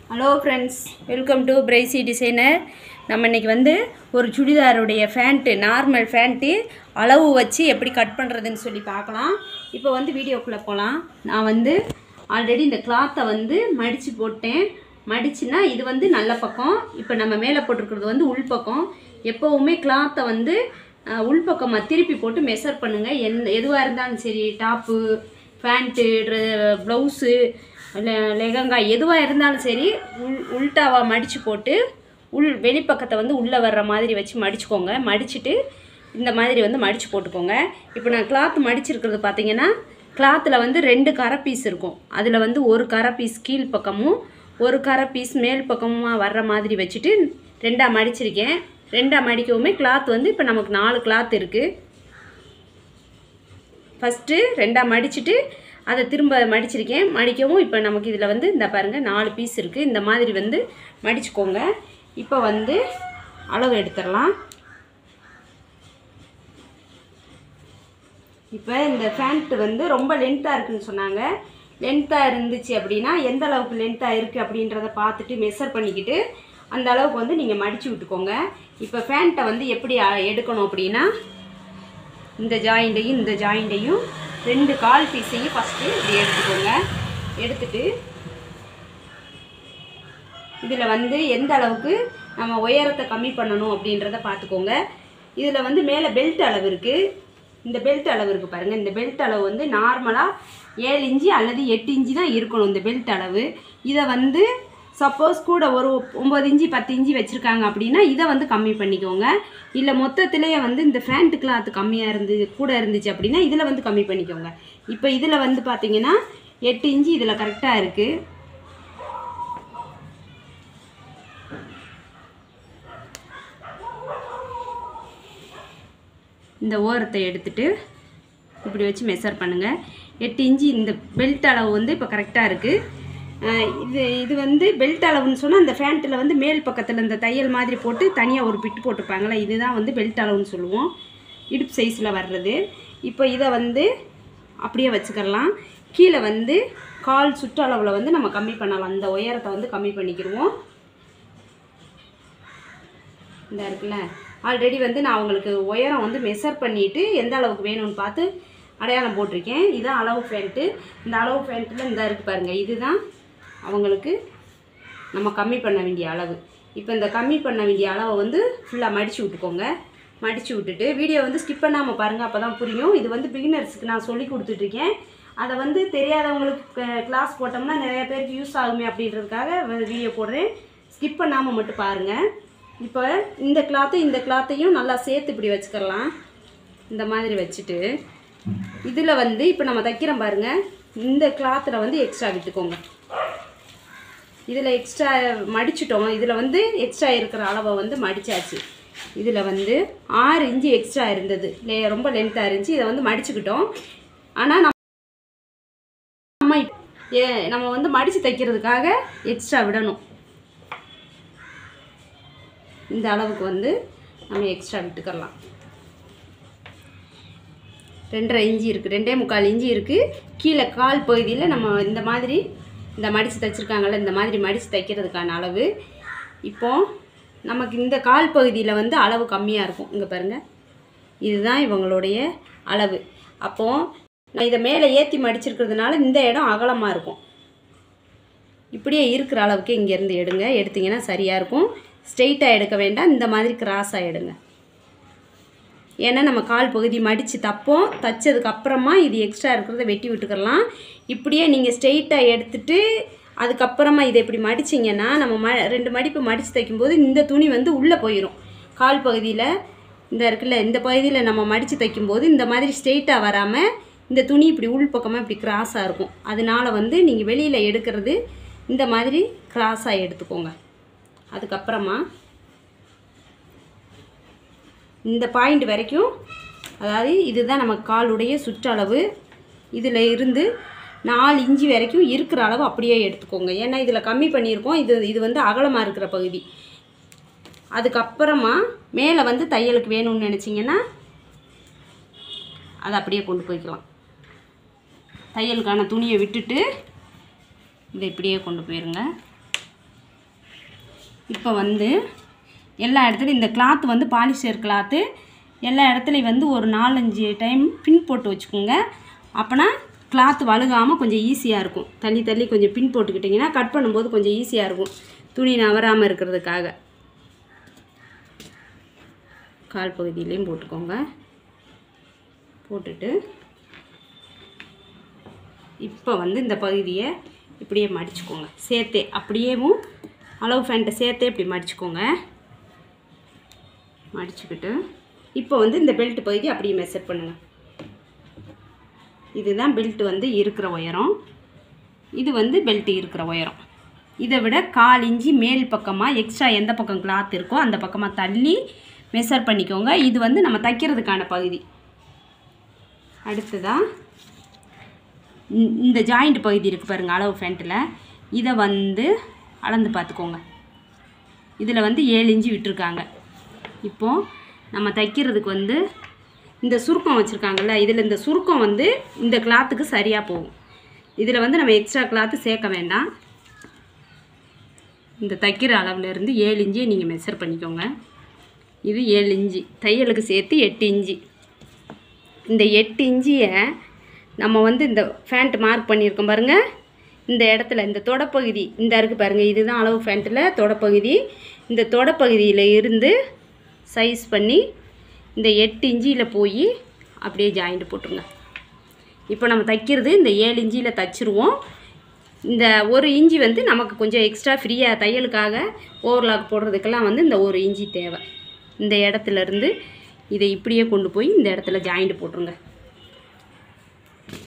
hello friends welcome to பிரைசி designer நம்ம இன்னைக்கு வந்து ஒரு சுடிதாருடைய ஃபேண்ட்டு நார்மல் ஃபேண்ட்டு அளவு வச்சு எப்படி கட் பண்ணுறதுன்னு சொல்லி பார்க்கலாம் இப்போ வந்து வீடியோக்குள்ளே போகலாம் நான் வந்து ஆல்ரெடி இந்த கிளாத்தை வந்து மடித்து போட்டேன் மடிச்சுன்னா இது வந்து நல்ல பக்கம் இப்போ நம்ம மேலே போட்டிருக்கிறது வந்து உள்பக்கம் எப்போவுமே கிளாத்தை வந்து அஹ், உள்பக்கமாக திருப்பி போட்டு மெஷர் பண்ணுங்கள் எந்த எதுவாக இருந்தாலும் சரி டாப்பு பேண்ட்டு ப்ளவுஸு லெகங்கா எதுவாக இருந்தாலும் சரி உள் உள்டாவாக மடித்து போட்டு உள் வெளிப்பக்கத்தை வந்து உள்ளே வர்ற மாதிரி வச்சு மடிச்சுக்கோங்க மடிச்சுட்டு இந்த மாதிரி வந்து மடித்து போட்டுக்கோங்க இப்போ நான் கிளாத் மடிச்சிருக்கிறது பார்த்தீங்கன்னா கிளாத்தில் வந்து ரெண்டு கரை பீஸ் இருக்கும் அதில் வந்து ஒரு கரை பீஸ் கீழ் பக்கமும் ஒரு கரை பீஸ் மேல் பக்கமுமா வர்ற மாதிரி வச்சுட்டு ரெண்டாக மடிச்சிருக்கேன் ரெண்டாக மடிக்கவுமே கிளாத் வந்து இப்போ நமக்கு நாலு கிளாத் இருக்குது ஃபஸ்ட்டு ரெண்டாக மடிச்சுட்டு அதை திரும்ப மடிச்சிருக்கேன் மடிக்கவும் இப்போ நமக்கு இதில் வந்து இந்த பாருங்கள் நாலு பீஸ் இருக்குது இந்த மாதிரி வந்து மடிச்சுக்கோங்க இப்போ வந்து அளவு எடுத்துடலாம் இப்போ இந்த ஃபேண்ட்டு வந்து ரொம்ப லென்த்தாக இருக்குன்னு சொன்னாங்க லென்த்தாக இருந்துச்சு அப்படின்னா எந்த அளவுக்கு லென்த்தாக இருக்குது அப்படின்றத பார்த்துட்டு மெஷர் பண்ணிக்கிட்டு அந்த அளவுக்கு வந்து நீங்கள் மடித்து விட்டுக்கோங்க இப்போ ஃபேண்ட்டை வந்து எப்படி அ- எடுக்கணும் அப்படின்னா இந்த ஜாயிண்ட்டையும் இந்த ஜாயிண்ட்டையும் ரெண்டு கால் பீஸையும் ஃபஸ்ட்டு இப்படி எடுத்துக்கோங்க எடுத்துட்டு இதில் வந்து எந்த அளவுக்கு நம்ம உயரத்தை கம்மி பண்ணணும் அப்படின்றத பார்த்துக்கோங்க இதில் வந்து மேலே பெல்ட் அளவு இருக்குது இந்த பெல்ட் அளவு இருக்குது பாருங்கள் இந்த பெல்ட் அளவு வந்து நார்மலாக ஏழு இன்ச்சு அல்லது எட்டு இன்ச்சு தான் இருக்கணும் இந்த பெல்ட் அளவு இதை வந்து சப்போஸ் கூட ஒரு ஒம்பது இன்ச்சு பத்து இன்ச்சு வச்சுருக்காங்க அப்படின்னா இதை வந்து கம்மி பண்ணிக்கோங்க இல்லை மொத்தத்திலேயே வந்து இந்த ஃபேண்ட் கிளாத் கம்மியாக இருந்து கூட இருந்துச்சு அப்படின்னா இதில் வந்து கம்மி பண்ணிக்கோங்க இப்போ இதில் வந்து பார்த்தீங்கன்னா எட்டு இன்ச்சு இதில் கரெக்டாக இருக்குது இந்த ஓரத்தை எடுத்துட்டு இப்படி வச்சு மெஷர் பண்ணுங்கள் எட்டு இன்ச்சு இந்த பெல்ட் அளவு வந்து இப்போ கரெக்டாக இருக்குது இது இது வந்து பெல்ட் அளவுன்னு சொன்னால் அந்த ஃபேண்ட்டில் வந்து மேல் பக்கத்தில் இந்த தையல் மாதிரி போட்டு தனியாக ஒரு பிட்டு போட்டிருப்பாங்களே இதுதான் வந்து பெல்ட் அளவுன்னு சொல்லுவோம் இடுப்பு சைஸில் வர்றது இப்போ இதை வந்து அப்படியே வச்சுக்கலாம் கீழே வந்து கால் சுற்றளவில் வந்து நம்ம கம்மி பண்ணலாம் இந்த உயரத்தை வந்து கம்மி பண்ணிக்கிடுவோம் இந்த இருக்குல்ல ஆல்ரெடி வந்து நான் உங்களுக்கு உயரம் வந்து மெஷர் பண்ணிவிட்டு எந்த அளவுக்கு வேணும்னு பார்த்து அடையாளம் போட்டிருக்கேன் இதுதான் அளவு ஃபேண்ட்டு இந்த அளவு ஃபேண்ட்டில் இந்த இருக்குது பாருங்கள் இதுதான் அவங்களுக்கு நம்ம கம்மி பண்ண வேண்டிய அளவு இப்போ இந்த கம்மி பண்ண வேண்டிய அளவை வந்து ஃபுல்லாக மடித்து விட்டுக்கோங்க மடித்து விட்டுட்டு வீடியோ வந்து ஸ்கிப் பண்ணாமல் பாருங்கள் அப்போ தான் புரியும் இது வந்து பிகினர்ஸ்க்கு நான் சொல்லி கொடுத்துட்ருக்கேன் அதை வந்து தெரியாதவங்களுக்கு கிளாஸ் போட்டோம்னா நிறைய பேருக்கு யூஸ் ஆகுமே அப்படின்றதுக்காக வீடியோ போடுறேன் ஸ்கிப் பண்ணாமல் மட்டும் பாருங்கள் இப்போ இந்த கிளாத்து இந்த கிளாத்தையும் நல்லா சேர்த்து இப்படி வச்சுக்கலாம் இந்த மாதிரி வச்சுட்டு இதில் வந்து இப்போ நம்ம தைக்கிறோம் பாருங்கள் இந்த கிளாத்தில் வந்து எக்ஸ்ட்ரா விட்டுக்கோங்க இதில் எக்ஸ்ட்ரா மடிச்சிட்டோம் இதில் வந்து எக்ஸ்ட்ரா இருக்கிற அளவை வந்து மடிச்சாச்சு இதில் வந்து ஆறு இன்ச்சு எக்ஸ்ட்ரா இருந்தது லே ரொம்ப லென்த்தாக இருந்துச்சு இதை வந்து மடிச்சுக்கிட்டோம் ஆனால் நம்ம இப்ப- ஏ நம்ம வந்து மடித்து தைக்கிறதுக்காக எக்ஸ்ட்ரா விடணும் இந்த அளவுக்கு வந்து நம்ம எக்ஸ்ட்ரா விட்டுக்கலாம் ரெண்டரை இஞ்சி இருக்குது ரெண்டே முக்கால் இஞ்சி இருக்குது கீழே கால் பகுதியில் நம்ம இந்த மாதிரி இந்த மடித்து தைச்சிருக்காங்கல்ல இந்த மாதிரி மடித்து தைக்கிறதுக்கான அளவு இப்போ நமக்கு இந்த கால் பகுதியில் வந்து அளவு கம்மியாக இருக்கும் இங்கே பாருங்கள் இதுதான் இவங்களுடைய அளவு அப்போது நான் இதை மேலே ஏற்றி மடிச்சிருக்கிறதுனால இந்த இடம் அகலமாக இருக்கும் இப்படியே இருக்கிற அளவுக்கு இங்கேருந்து எடுங்க எடுத்தீங்கன்னா சரியாக இருக்கும் ஸ்ட்ரெயிட்டாக எடுக்க வேண்டாம் இந்த மாதிரி கிராஸாக எடுங்க ஏன்னா நம்ம கால் பகுதி மடித்து தப்போம் தைச்சதுக்கு அப்புறமா இது எக்ஸ்ட்ரா இருக்கிறத வெட்டி விட்டுக்கலாம் இப்படியே நீங்கள் ஸ்ட்ரெயிட்டாக எடுத்துட்டு அதுக்கப்புறமா இதை இப்படி மடிச்சிங்கன்னா நம்ம ம ரெண்டு மடிப்பு மடித்து தைக்கும்போது இந்த துணி வந்து உள்ளே போயிடும் கால் பகுதியில் இந்த இருக்குல்ல இந்த பகுதியில் நம்ம மடித்து தைக்கும்போது இந்த மாதிரி ஸ்ட்ரெயிட்டாக வராமல் இந்த துணி இப்படி உள் பக்கமாக இப்படி கிராஸாக இருக்கும் அதனால வந்து நீங்கள் வெளியில் எடுக்கிறது இந்த மாதிரி கிராஸாக எடுத்துக்கோங்க அதுக்கப்புறமா இந்த பாயிண்ட் வரைக்கும் அதாவது இதுதான் நம்ம காலுடைய சுற்றளவு இதில் இருந்து நாலு இன்ச்சு வரைக்கும் இருக்கிற அளவு அப்படியே எடுத்துக்கோங்க ஏன்னா இதில் கம்மி பண்ணியிருக்கோம் இது இது வந்து அகலமாக இருக்கிற பகுதி அதுக்கப்புறமா மேலே வந்து தையலுக்கு வேணும்னு நினச்சிங்கன்னா அதை அப்படியே கொண்டு போய்க்கலாம் தையலுக்கான துணியை விட்டுட்டு இதை இப்படியே கொண்டு போயிருங்க இப்போ வந்து எல்லா இடத்துலையும் இந்த கிளாத் வந்து பாலிஸ்டர் கிளாத்து எல்லா இடத்துலையும் வந்து ஒரு நாலஞ்சு டைம் பின் போட்டு வச்சுக்கோங்க அப்போனா கிளாத் வழுகாமல் கொஞ்சம் ஈஸியாக இருக்கும் தள்ளி தள்ளி கொஞ்சம் பின் போட்டுக்கிட்டிங்கன்னா கட் பண்ணும்போது கொஞ்சம் ஈஸியாக இருக்கும் துணி நவராமல் இருக்கிறதுக்காக கால் பகுதியிலையும் போட்டுக்கோங்க போட்டுட்டு இப்போ வந்து இந்த பகுதியை இப்படியே மடிச்சுக்கோங்க சேர்த்தே அப்படியேவும் அளவு ஃபேண்ட்டை சேர்த்தே இப்படி மடிச்சுக்கோங்க மடிச்சுக்கிட்டு இப்போ வந்து இந்த பெல்ட் பகுதி அப்படியே மெஷர் பண்ணுங்கள் இதுதான் பெல்ட் வந்து இருக்கிற உயரம் இது வந்து பெல்ட் இருக்கிற உயரம் இதை விட கால் இஞ்சி மேல் பக்கமாக எக்ஸ்ட்ரா எந்த பக்கம் கிளாத் இருக்கோ அந்த பக்கமாக தள்ளி மெஷர் பண்ணிக்கோங்க இது வந்து நம்ம தைக்கிறதுக்கான பகுதி அடுத்ததாக இந்த- இந்த ஜாயிண்ட் பகுதி இருக்குது பாருங்கள் அளவு ஃபேண்ட்டில் இதை வந்து அளந்து பார்த்துக்கோங்க இதில் வந்து ஏழு இன்ச்சு விட்டுருக்காங்க இப்போது நம்ம தைக்கிறதுக்கு வந்து இந்த சுருக்கம் வச்சுருக்காங்கல்ல இதில் இந்த சுருக்கம் வந்து இந்த கிளாத்துக்கு சரியாக போகும் இதில் வந்து நம்ம எக்ஸ்ட்ரா கிளாத்து சேர்க்க வேண்டாம் இந்த தைக்கிற அளவுல இருந்து ஏழு இன்ச்சியை நீங்கள் மெஷர் பண்ணிக்கோங்க இது ஏழு இன்ச்சு தையலுக்கு சேர்த்து எட்டு இன்ச்சு இந்த எட்டு இஞ்சியை நம்ம வந்து இந்த ஃபேண்ட் மார்க் பண்ணியிருக்கோம் பாருங்கள் இந்த இடத்துல இந்த தொடப்பகுதி இந்த இருக்குது பாருங்கள் இதுதான் அளவு ஃபேண்ட்டில் தொடப்பகுதி இந்த தொடப்பகுதியில் இருந்து சைஸ் பண்ணி இந்த எட்டு இஞ்சியில் போய் அப்படியே ஜாயிண்ட் போட்டுருங்க இப்போ நம்ம தைக்கிறது இந்த ஏழு இஞ்சியில் தைச்சிருவோம் இந்த ஒரு இஞ்சி வந்து நமக்கு கொஞ்சம் எக்ஸ்ட்ரா ஃப்ரீயாக தையலுக்காக ஓவர்லாக் போடுறதுக்கெல்லாம் வந்து இந்த ஒரு இஞ்சி தேவை இந்த இடத்துல இருந்து இதை இப்படியே கொண்டு போய் இந்த இடத்துல ஜாயிண்ட் போட்டுருங்க